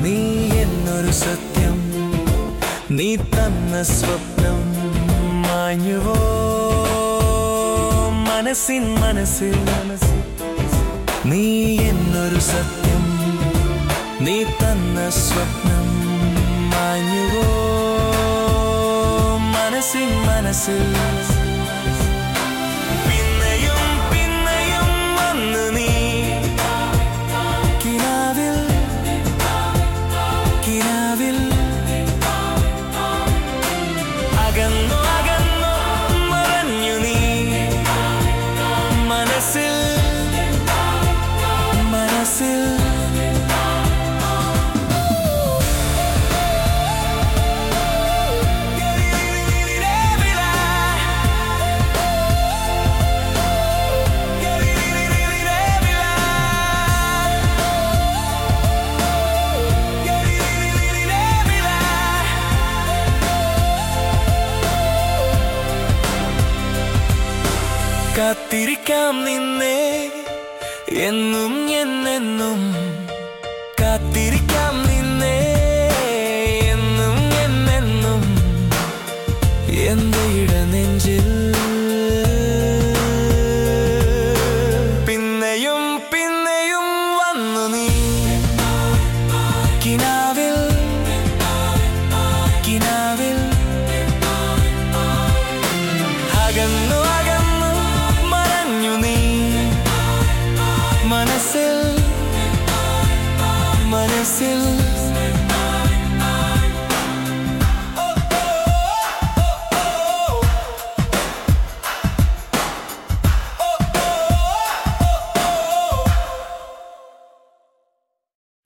നീ എന്നൊരു സത്യം നീ തന്ന സ്വപ്നം മാഞ്ഞുവോ മനസ്സിൻ മനസ്സിൽ മനസ്സിൽ നീ എന്നൊരു സത്യം നീ തന്ന സ്വപ്നം മാഞ്ഞുവോ മനസ്സിൻ മനസ്സിൽ പിന്നെയും പിന്നെയും വന്നു നീ കിനാവിൽ കിനാവിൽ അകന്നു അകന്നു മറഞ്ഞു നീ മനസ്സിൽ മനസ്സിൽ കാത്തിരിക്കാം നിന്നെ എന്നും എന്നെന്നും കാത്തിരിക്കാം നിന്നെ എന്നും എന്നെന്നും എന്റെ ഇടനെഞ്ചിൽ പിന്നെയും പിന്നെയും വന്നു നീ കിനാവിൽ കിനാവിൽ അകന്നു